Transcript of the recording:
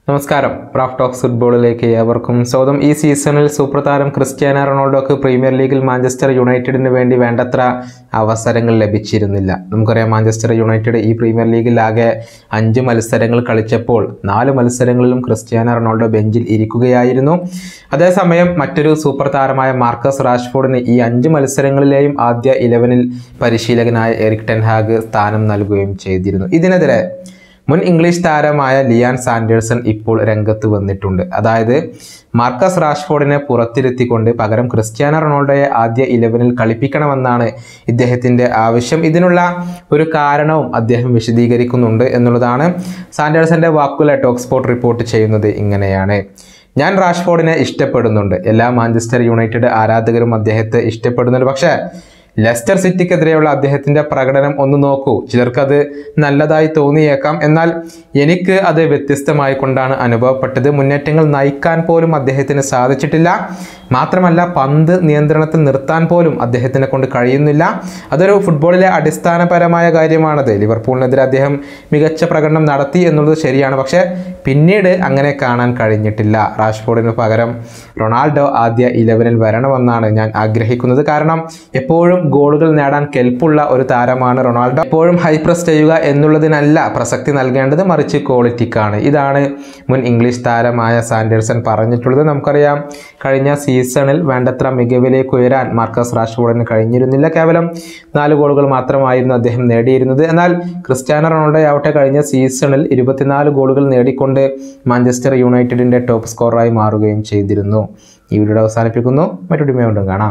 നമസ്കാരം Raf talks ഫുട്ബോളിലേക്ക് ഏവർക്കും സ്വാഗതം ഈ സീസണിൽ സൂപ്പർ താരം ക്രിസ്ത്യാനോ റൊണാൾഡോക്ക് പ്രീമിയർ ലീഗിൽ മാഞ്ചസ്റ്റർ യുണൈറ്റഡിന് വേണ്ടി വേണ്ടത്ര അവസരങ്ങൾ ലഭിച്ചിരുന്നില്ല നമുക്കറിയാം മാഞ്ചസ്റ്റർ യുണൈറ്റഡ് ഈ പ്രീമിയർ ലീഗിൽ ആകെ അഞ്ച് മത്സരങ്ങൾ കളിച്ചപ്പോൾ നാല് മത്സരങ്ങളിലും ക്രിസ്ത്യാനോ റൊണാൾഡോ ബെഞ്ചിൽ ഇരിക്കുകയായിരുന്നു അതേസമയം മറ്റൊരു സൂപ്പർ താരമായ മാർക്കസ് റാഷ്ഫോർഡിന് ഈ അഞ്ച് മത്സരങ്ങളിലെയും ആദ്യ ഇലവനിൽ പരിശീലകനായ എറിക് ടെൻഹാഗ് സ്ഥാനം നൽകുകയും ചെയ്തിരുന്നു ഇതിനെതിരെ മുൻ ഇംഗ്ലീഷ് താരമായ ലിയാൻ സാൻഡേഴ്സൺ ഇപ്പോൾ രംഗത്ത് വന്നിട്ടുണ്ട് അതായത് മാർക്കസ് റാഷ്ഫോർഡിനെ പുറത്തിരുത്തിക്കൊണ്ട് പകരം ക്രിസ്ത്യാനോ റൊണാൾഡോയെ ആദ്യ ഇലവനിൽ കളിപ്പിക്കണമെന്നാണ് ഇദ്ദേഹത്തിൻ്റെ ആവശ്യം ഇതിനുള്ള ഒരു കാരണവും അദ്ദേഹം വിശദീകരിക്കുന്നുണ്ട് എന്നുള്ളതാണ് സാൻഡേഴ്സന്റെ വാക്കുകളെ ടോക്ക് സ്പോട്ട് റിപ്പോർട്ട് ചെയ്യുന്നത് ഇങ്ങനെയാണ് ഞാൻ റാഷ്ഫോർഡിനെ ഇഷ്ടപ്പെടുന്നുണ്ട് എല്ലാ മാഞ്ചസ്റ്റർ യുണൈറ്റഡ് ആരാധകരും അദ്ദേഹത്തെ ഇഷ്ടപ്പെടുന്നുണ്ട് പക്ഷേ ലെസ്റ്റർ സിറ്റിക്കെതിരെയുള്ള അദ്ദേഹത്തിൻ്റെ പ്രകടനം ഒന്ന് നോക്കൂ ചിലർക്കത് നല്ലതായി തോന്നിയേക്കാം എന്നാൽ എനിക്ക് അത് വ്യത്യസ്തമായി കൊണ്ടാണ് അനുഭവപ്പെട്ടത് മുന്നേറ്റങ്ങൾ നയിക്കാൻ പോലും അദ്ദേഹത്തിന് സാധിച്ചിട്ടില്ല മാത്രമല്ല പന്ത് നിയന്ത്രണത്തിൽ നിർത്താൻ പോലും അദ്ദേഹത്തിനെ കൊണ്ട് കഴിയുന്നില്ല അതൊരു ഫുട്ബോളിലെ അടിസ്ഥാനപരമായ കാര്യമാണത് ലിവർപൂളിനെതിരെ അദ്ദേഹം മികച്ച പ്രകടനം നടത്തി എന്നുള്ളത് ശരിയാണ് പക്ഷേ പിന്നീട് അങ്ങനെ കാണാൻ കഴിഞ്ഞിട്ടില്ല റാഷ്ഫോർഡിന് പകരം റൊണാൾഡോ ആദ്യ ഇലവനിൽ വരണമെന്നാണ് ഞാൻ ആഗ്രഹിക്കുന്നത് കാരണം എപ്പോഴും ഗോളുകൾ നേടാൻ കെൽപ്പുള്ള ഒരു താരമാണ് റൊണാൾഡോ എപ്പോഴും ഹൈ പ്രസ് ചെയ്യുക എന്നുള്ളതിനല്ല പ്രസക്തി നൽകേണ്ടത് മറിച്ച് ക്വാളിറ്റിക്കാണ് ഇതാണ് മുൻ ഇംഗ്ലീഷ് താരമായ സാൻഡേഴ്സൺ പറഞ്ഞിട്ടുള്ളത് നമുക്കറിയാം കഴിഞ്ഞ സീസണിൽ വേണ്ടത്ര മികവിലേക്ക് ഉയരാൻ മാർക്കസ് റാഷ്ഫോർഡിന് കഴിഞ്ഞിരുന്നില്ല കേവലം നാല് ഗോളുകൾ മാത്രമായിരുന്നു അദ്ദേഹം നേടിയിരുന്നത് എന്നാൽ ക്രിസ്ത്യാനോ റൊണാൾഡോ ആവട്ടെ കഴിഞ്ഞ സീസണിൽ ഇരുപത്തിനാല് ഗോളുകൾ നേടിക്കൊണ്ട് മാഞ്ചസ്റ്റർ യുണൈറ്റഡിൻ്റെ ടോപ്പ് സ്കോറായി മാറുകയും ചെയ്തിരുന്നു ഈ വീഡിയോ അവസാനിപ്പിക്കുന്നു മറ്റൊരു വീണ്ടും കാണാം